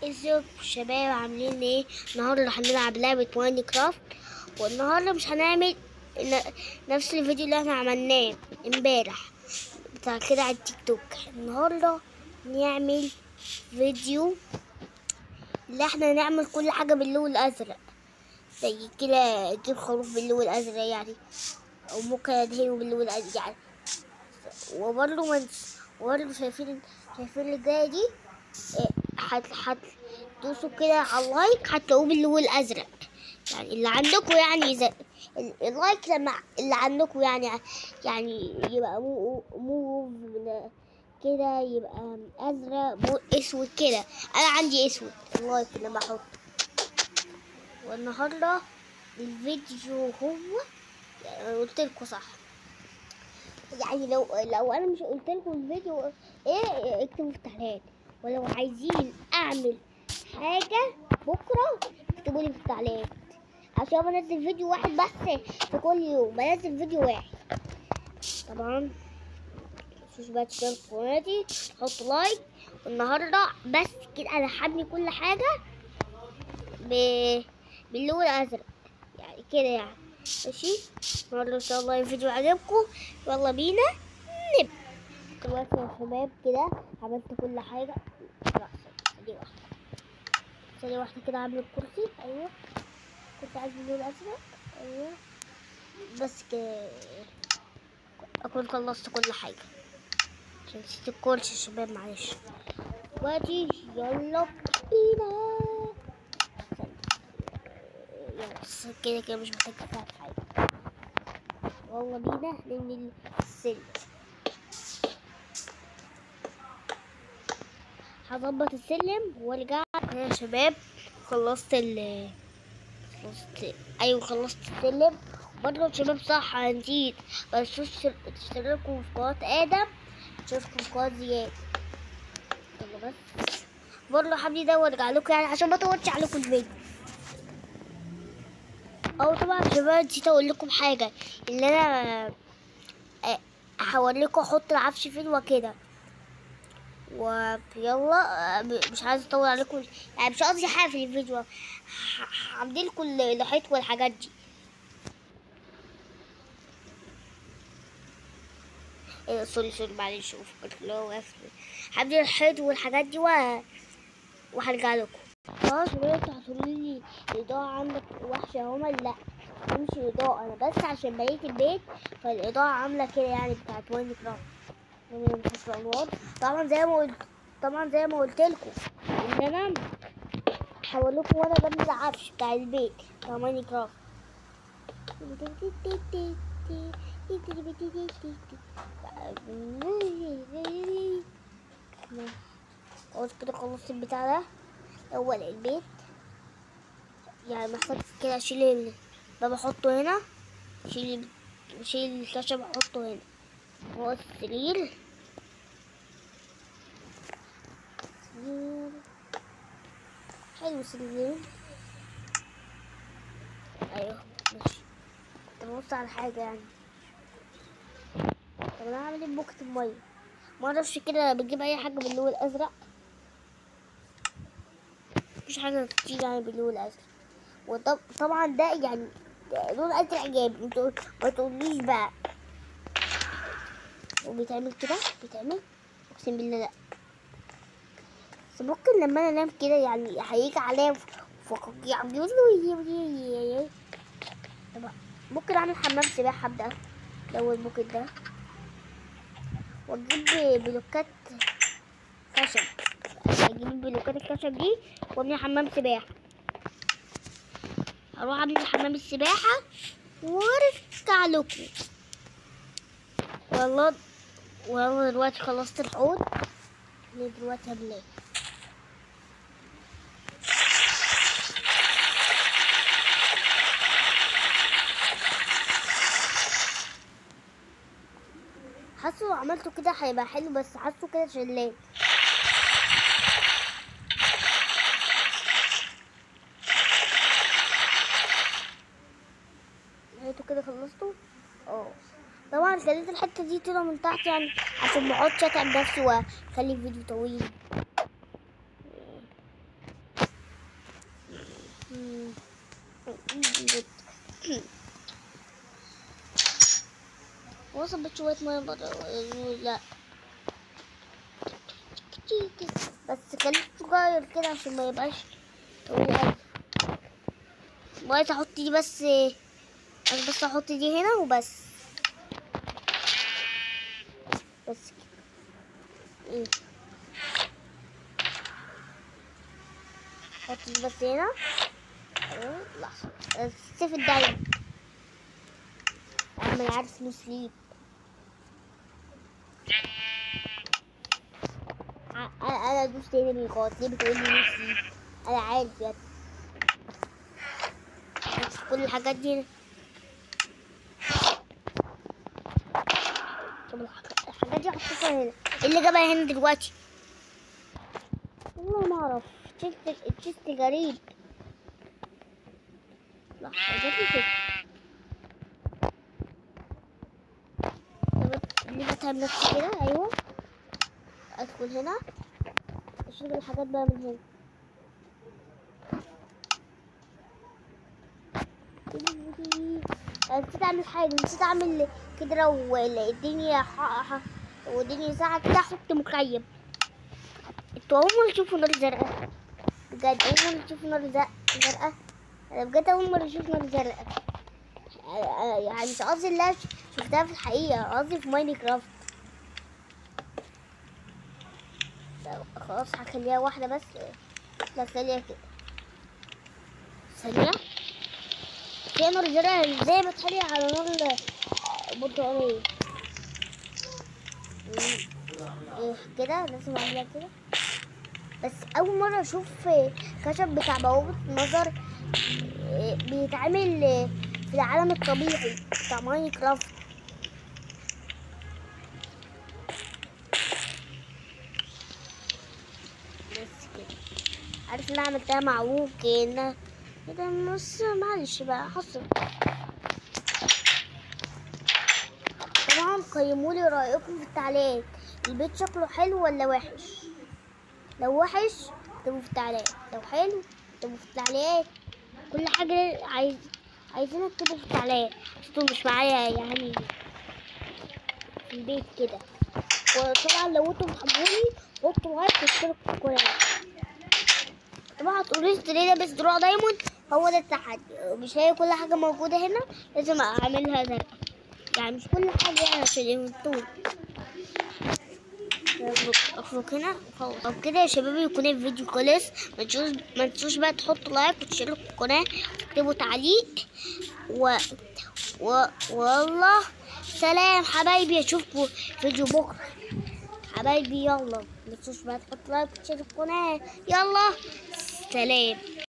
ازيكم شباب عاملين ايه النهارده هنلعب لعبة ماين كرافت والنهارده مش هنعمل ن- نفس الفيديو اللي احنا عملناه امبارح بتاع كده على التيك توك النهارده نعمل فيديو اللي احنا نعمل كل حاجة باللون الازرق زي كده اجيب خروف باللون الازرق يعني او ممكن ادهنه باللون الازرق يعني وبرضه منس وبرضه شايفين شايفين اللي جاية دي إيه، هت هتدوسوا كده على اللايك هتلاقوه باللون الازرق يعني اللي عندكم يعني إذا ال- اللايك لما اللي عندكم يعني يعني يبقى مو مو من كده يبقى ازرق مو اسود كده انا عندي اسود اللايك لما احط والنهارده الفيديو هو يعني قلت لكم صح يعني لو لو انا مش قلت لكم الفيديو ايه اكتبوا في التعليقات ولو عايزين اعمل حاجه بكره اكتبوا لي في التعليقات عشان بنزل فيديو واحد بس في كل يوم بنزل فيديو واحد طبعا متنسوش بقى تشتركوا في قناتي حطوا لايك والنهارده بس كده انا هبني كل حاجه ب... باللون الازرق يعني كده يعني ماشي النهارده ان شاء الله الفيديو عجبكم يلا بينا نبدا دلوقتي يا شباب كده عملت كل حاجه لا ثانيه واحده ثانيه واحده كده عامل الكرسي ايوه كنت عايز باللون الازرق ايوه بس كده اكون خلصت كل حاجه عشان نسيت الكرسي يا شباب معلش دلوقتي يلا بينا يلا بس كده كده مش محتاج اساعد في حاجه يلا بينا نبني السلم هظبط السلم وارجع يا شباب خلصت ال خلصت ايوه خلصت السلم برضه يا شباب صح أنا نسيت بس تشتر- تشتركوا في قناة ادم تشتركوا في قناة زياد يلا بس برضه حابب ده وارجع لكم يعني عشان ما اطولش عليكم الفيديو او طبعا يا شباب نسيت اقول لكم حاجه ان انا آه، هوريكم احط العفش فين وكده ويلا آه، مش عايز اطول عليكم يعني مش قصدي حاجه في الفيديو ه- هعمل لكم اللوحات والحاجات دي ايه سوري سوري معلش شوف اللي هو اسف هعمل اللوحات والحاجات دي و... وهرجع لكم خلاص بقى انتوا هتقولوا لي الإضاءة عندك وحشة هما لا مش إضاءة أنا بس عشان بنيت البيت فالإضاءة عاملة كده يعني بتاعت ماين كرافت يعني بنحط الأنوار طبعا زي ما قلت طبعا زي ما قلت لكم إن أنا هوريكم وأنا ببني العفش بتاع البيت بتاع ماين كرافت خلاص كده خلصت البتاع ده اول البيت يعني محتاج كده اشيل ال- ده بحطه هنا اشيل اشيل الخشب احطه هنا هو السرير سرير حلو سرير ايوه ماشي كنت ببص على حاجة يعني طب انا هعمل ايه ببوكة المية ما اعرفش كده بجيب اي حاجة باللون الازرق مفيش حاجة تيجي يعني باللون الأزرق وطبعا ده يعني ده لون أزرق جامد انتوا ما تقوليش بقى وبيتعمل كده بيتعمل أقسم بالله لأ بس ممكن لما أنا أنام كده يعني هيجي عليا فقاقيع بيقولوا طب ممكن أعمل حمام سباحة أبدأ الأول ممكن ده وأجيب بلوكات خشب اجيب بلوكات الخشب دي وابني حمام سباحة هروح ابني حمام السباحة وارجع لكم والله والله دلوقتي خلصت الحوض اللي دلوقتي هبناه حاسه لو عملته كده هيبقى حلو بس حاسه كده شلال لقيته كده خلصته اه طبعا خليت الحته دي طلع من تحت يعني عشان ما اقعدش اتعب نفسي واخلي الفيديو طويل البيت وصبت شوية مية برا لا كتير كده بس خليك صغير كده عشان ما يبقاش طويل أوي بقيت احط دي بس انا بس احط دي هنا وبس بس كده إيه. احط دي بس هنا أيوة، لحظة السيف الدايما اعمل عارف نو سليب ع- انا انا ادوس تاني بالغلط ليه بتقول لي نو سليب انا عارف يا بس كل الحاجات دي هنا. طب الحاجات الحاجات دي حطيتها هنا ايه اللي جابها هنا دلوقتي والله ما اعرف تشيست التشيست غريب لحظة جات لي فكرة طب ليه بتعمل نفسي كده ايوه ادخل هنا اشيل الحاجات بقى من هنا أنا نسيت اعمل حاجة نسيت اعمل كده لو الدنيا ح... ح... والدنيا ساعة كده احط مخيم انتوا اول مرة تشوفوا نار زرقاء بجد اول مرة تشوفوا نار زرق- زرقاء انا بجد اول مرة اشوف نار زرقاء أنا- أنا يعني مش قصدي اللي أنا شفتها في الحقيقة قصدي في ماينكرافت لا، خلاص هخليها واحدة بس لا خليها كده ثانية في نار زرقاء ازاي بتحلي على نار برتقالية إيه كده لازم اعملها كده بس اول مرة اشوف خشب بتاع بوابة نظر إيه، بيتعمل في العالم الطبيعي بتاع ماينكرافت بس كده عارف ان انا عملتها معوج كأنها كده بص معلش بقى حصل طبعا قيموا لي رأيكم في التعليقات البيت شكله حلو ولا وحش لو وحش اكتبوا في التعليقات لو حلو اكتبوا في التعليقات كل حاجة عايز عايزين اكتبوا في التعليقات انتوا مش معايا يعني في البيت كده وطبعا لو انتوا بتحبوني حطوا لايك واشتركوا في القناة طبعا هتقولي ليه لابس دروع دايموند هو ده التحدي مش هي كل حاجة موجودة هنا لازم اعملها زرقاء يعني مش كل حاجة يعني عشان يموتون اخرج هنا او كده يا شباب يكون الفيديو خلص ما تنسوش ما تنسوش بقى تحطوا لايك وتشتركوا في القناة وتكتبوا تعليق و و والله سلام حبايبي اشوفكم فيديو بكره حبايبي يلا ما تنسوش بقى تحطوا لايك وتشتركوا في القناة يلا سلام